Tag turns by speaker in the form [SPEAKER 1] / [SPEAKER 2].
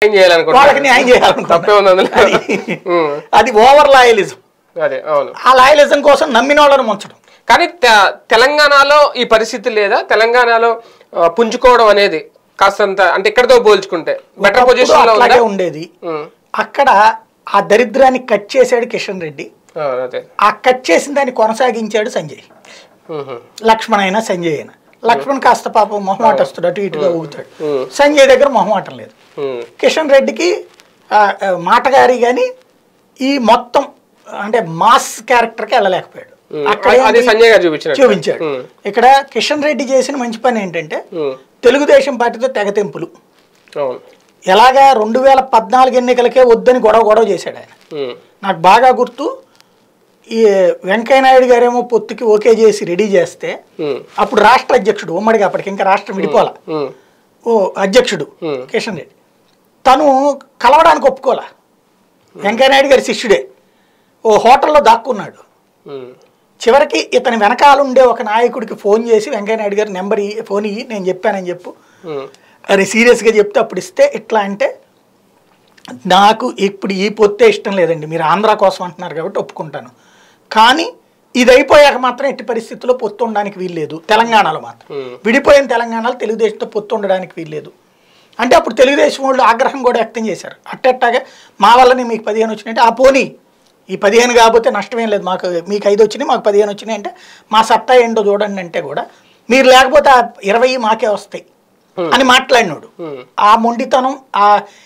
[SPEAKER 1] న్యాయం చేయాలనుకుంటున్నారు
[SPEAKER 2] వాళ్ళకి న్యాయం
[SPEAKER 1] తప్పే ఉంది అందులో
[SPEAKER 2] చేయాలనుకుంటున్నారు
[SPEAKER 1] ఉమ్,
[SPEAKER 2] అది ఓవర్ లాయలిజం
[SPEAKER 1] అదే అవును
[SPEAKER 2] ఆ లాయలిజం కోసం నమ్మిన వాళ్ళని ముంచడం
[SPEAKER 1] కానీ తె- తెలంగాణలో ఈ పరిస్థితి లేదా తెలంగాణలో ఆ, పుంజుకోవడం అనేది కాస్తంత అంటే ఇక్కడతో పోల్చుకుంటే బెటర్
[SPEAKER 2] ఒకప్పుడు
[SPEAKER 1] పొజిషన్ లో ఉందా
[SPEAKER 2] అట్లాగే ఉండేది
[SPEAKER 1] ఉమ్,
[SPEAKER 2] అక్కడ ఆ దరిద్రాన్ని కట్ చేశాడు కిషన్ రెడ్డి
[SPEAKER 1] అవును, అదే
[SPEAKER 2] ఆ కట్ చేసిన దాన్ని కొనసాగించాడు సంజయ్
[SPEAKER 1] ఉహు,
[SPEAKER 2] లక్ష్మణ్ అయినా సంజయ్ అయినా లక్ష్మణ్ కాస్త పాపం మొహమాటస్తుడు అటు ఇటుగా ఊగుతాడు
[SPEAKER 1] ఉమ్,
[SPEAKER 2] సంజయ్ దగ్గర మొహమాటం లేదు
[SPEAKER 1] ఉమ్,
[SPEAKER 2] కిషన్ రెడ్డికి ఆ, ఆ, మాటగారి కానీ ఈ మొత్తం అంటే మాస్ క్యారెక్టర్కి వెళ్ళలేకపోయాడు
[SPEAKER 1] ఉమ్.
[SPEAKER 2] అక్కడ
[SPEAKER 1] అది
[SPEAKER 2] ఏంటి?
[SPEAKER 1] సంజయ్ గారు చూపించినట్టు.
[SPEAKER 2] చూపించాడు
[SPEAKER 1] ఉమ్.
[SPEAKER 2] ఇక్కడ కిషన్ రెడ్డి చేసిన మంచి పని ఏంటంటే
[SPEAKER 1] ఉమ్,
[SPEAKER 2] తెలుగుదేశం పార్టీతో తెగతెంపులు
[SPEAKER 1] అవును
[SPEAKER 2] ఎలాగా రెండు వేల పద్నాలుగు ఎన్నికలకే వద్దని గొడవ గొడవ చేశాడు ఆయన
[SPEAKER 1] ఉమ్,
[SPEAKER 2] నాకు బాగా గుర్తు ఈ వెంకయ్యనాయుడు గారేమో పొత్తుకి ఓకే చేసి రెడీ చేస్తే
[SPEAKER 1] ఉమ్,
[SPEAKER 2] అప్పుడు రాష్ట్ర అధ్యక్షుడు ఉమ్మడిగా అప్పటికి ఇంకా రాష్ట్రం విడిపోలా
[SPEAKER 1] ఉమ్,
[SPEAKER 2] ఓ అధ్యక్షుడు
[SPEAKER 1] Hmm.
[SPEAKER 2] కిషన్ రెడ్డి తను కలవడానికి ఒప్పుకోలే వెంకయ్యనాయుడు గారి శిష్యుడే ఓ హోటల్లో దాక్కున్నాడు
[SPEAKER 1] ఉమ్,
[SPEAKER 2] చివరికి ఇతని వెనకాలండే ఒక నాయకుడికి ఫోన్ చేసి వెంకయ్యనాయుడు గారి నెంబర్ ఇయ్యి ఫోన్ ఇయ్యి నేను చెప్పానని చెప్పు
[SPEAKER 1] ఉమ్,
[SPEAKER 2] అది సీరియస్గా చెప్తే అప్పుడు ఇస్తే ఇట్లా అంటే నాకు ఇప్పుడు ఈ పొత్తే ఇష్టం లేదండి మీరు ఆంధ్ర కోసం అంటున్నారు కాబట్టి ఒప్పుకుంటాను కానీ ఇది అయిపోయాక మాత్రం ఎట్టి పరిస్థితుల్లో పొత్తు ఉండడానికి వీల్లేదు తెలంగాణలో మాత్రం
[SPEAKER 1] Hmm.
[SPEAKER 2] విడిపోయిన తెలంగాణలో తెలుగుదేశంతో పొత్తు ఉండడానికి వీల్లేదు అంటే అప్పుడు తెలుగుదేశం వాళ్ళు ఆగ్రహం కూడా వ్యక్తం చేశారు అట్టట్టాగా మా వల్లనే మీకు పదిహేను వచ్చినాయంటే ఆ పోనీ ఈ పదిహేను కాకపోతే నష్టమేం లేదు మాకు మీకు ఐదు వచ్చినాయి మాకు పదిహేను వచ్చినాయి అంటే మా సత్తా ఏంటో చూడండి అంటే కూడా మీరు లేకపోతే ఆ ఇరవై మాకే వస్తాయి అని మాట్లాడినాడు
[SPEAKER 1] ఉమ్,
[SPEAKER 2] ఆ మొండితనం ఆ